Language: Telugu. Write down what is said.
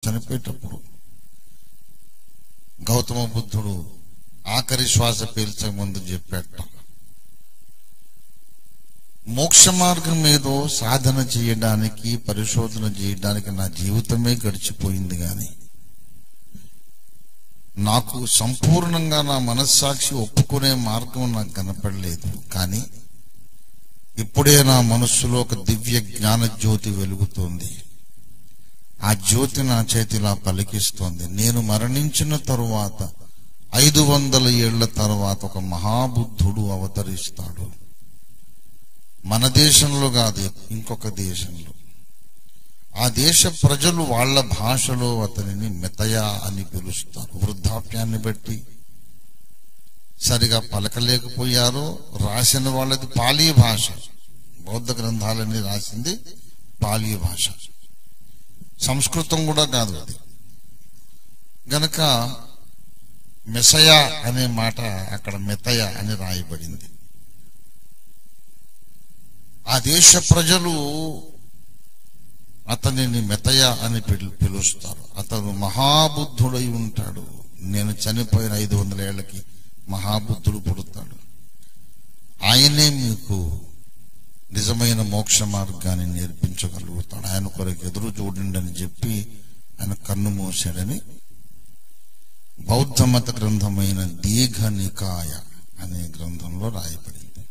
చనిపోయేటప్పుడు గౌతమ బుద్ధుడు ఆఖరి శ్వాస పీల్చే ముందు చెప్పాట మోక్ష మార్గం ఏదో సాధన చేయడానికి పరిశోధన చేయడానికి నా జీవితమే గడిచిపోయింది గాని నాకు సంపూర్ణంగా నా మనస్సాక్షి ఒప్పుకునే మార్గం నాకు కనపడలేదు కానీ ఇప్పుడే నా మనస్సులో ఒక దివ్య జ్ఞాన జ్యోతి వెలుగుతోంది ఆ జ్యోతి నా చేతిలా పలికిస్తోంది నేను మరణించిన తరువాత ఐదు వందల ఏళ్ల తర్వాత ఒక మహాబుద్ధుడు అవతరిస్తాడు మన దేశంలో కాదు ఇంకొక దేశంలో ఆ దేశ ప్రజలు వాళ్ళ భాషలో అతనిని మెతయ అని పిలుస్తారు వృద్ధాప్యాన్ని బట్టి సరిగా పలకలేకపోయారో రాసిన వాళ్ళది పాలీ భాష బౌద్ధ గ్రంథాలన్నీ రాసింది పాలీ భాష సంస్కృతం కూడా కాదు అది గనక మెసయ అనే మాట అక్కడ మెతయ అని రాయబడింది ఆ దేశ ప్రజలు అతనిని మెతయ అని పిలు- పిలుస్తారు అతను మహాబుద్ధుడై ఉంటాడు నేను చనిపోయిన ఐదు వందల ఏళ్లకి మహాబుద్ధుడు పుడతాడు ఆయనే మీకు నిజమైన మోక్ష మార్గాన్ని నేర్పించగలుగుతాడు ఆయన కొరకు ఎదురు చూడండి అని చెప్పి ఆయన కన్ను మూసాడని బౌద్ధ మత గ్రంథమైన దీఘ నికాయ అనే గ్రంథంలో రాయబడింది